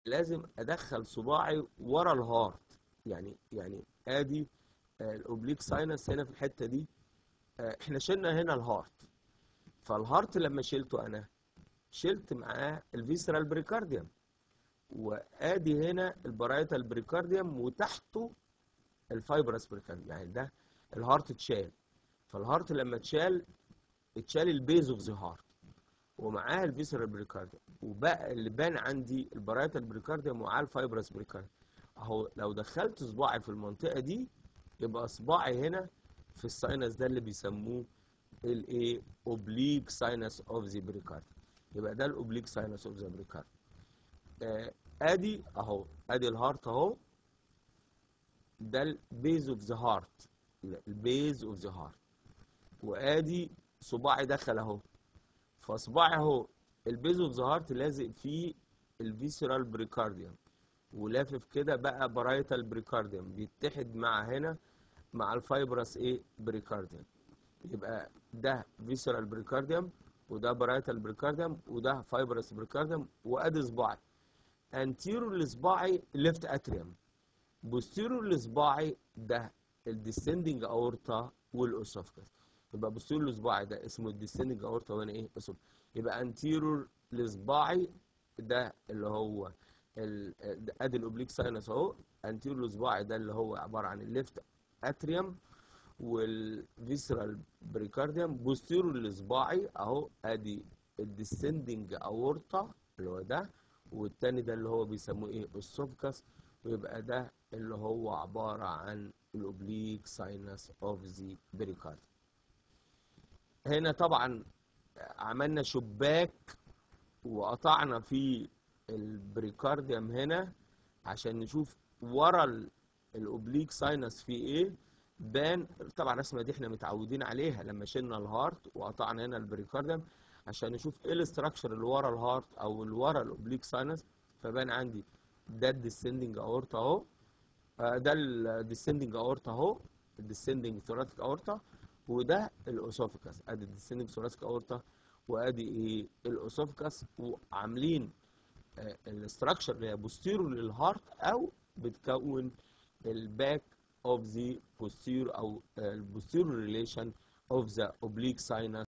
لازم ادخل صباعي ورا الهارت يعني يعني ادي الاوبليك ساينس هنا في الحته دي آه، احنا شلنا هنا الهارت فالهارت لما شلته انا شلت معاه الفيسرال بريكارديوم وادي هنا البرايتال بريكارديوم وتحته الفايبرس بريكارديوم يعني ده الهارت اتشال فالهارت لما اتشال اتشال البيز اوف ذا هارت ومعاه الفيسرال بريكارديوم وبقى اللي بان عندي البرايتال بريكارديوم ومعاه الفايبرس بريكارديوم اهو لو دخلت صباعي في المنطقه دي يبقى صباعي هنا في الساينس ده اللي بيسموه الايه اوبليك ساينس اوف ذا بريكارديوم يبقى ده الاوبليك ساينس اوف ذا بريكارديوم آه، ادي اهو ادي الهارت اهو ده البيز اوف ذا هارت البيز اوف ذا هارت وادي صباعي دخل اهو فصباعي اهو البيز اوف ذا هارت لازق فيه الفيسرال بريكارديوم ولافف كده بقى برايتال بريكارديوم بيتحد مع هنا مع الفايبرس ايه بريكارديوم يبقى ده فيسرال بريكارديوم وده برايتال بريكارديوم وده فايبرس بريكارديوم وادي صباعي انتيرور لصباعي ليفت اتريوم بوستيرور لصباعي ده الديسندنج اورتا والاسوفكس يبقى بوستيرور لصباعي ده اسمه الديسندنج اورتا وهنا ايه اسوفكس يبقى انتيرور لصباعي ده اللي هو ال- ده ادي الاوبليك ساينس اهو انتيرور لصباعي ده اللي هو عباره عن الليفت اتريوم والفيسرال بريكارديوم بوستيرور لصباعي اهو ادي الديسندنج اورتا اللي هو ده والتاني ده اللي هو بيسموه ايه السوفكس ويبقى ده اللي هو عباره عن الاوبليك ساينس اوف ذا بريكارديوم هنا طبعا عملنا شباك وقطعنا فيه البريكارديوم هنا عشان نشوف ورا ال- الاوبليك ساينس فيه ايه بان طبعا الرسمه دي احنا متعودين عليها لما شلنا الهارت وقطعنا هنا البريكارديوم عشان نشوف ايه الاستراكشر اللي ورا الهارت او اللي ورا الاوبليك ساينس فبان عندي ده الديسندنج اورتا اهو آه، ده الديسندنج اورتا اهو الديسندنج ثوراتيك اورتا وده الاسوفيكاس ادي الديسندنج ثوراتيك اورتا وادي ايه الاسوفيكاس وعاملين الاستراكشر اللي هي بوستيرور للهارت او بتكون الباك اوف ذا posterior او البوستيرور ريليشن اوف ذا oblique sinus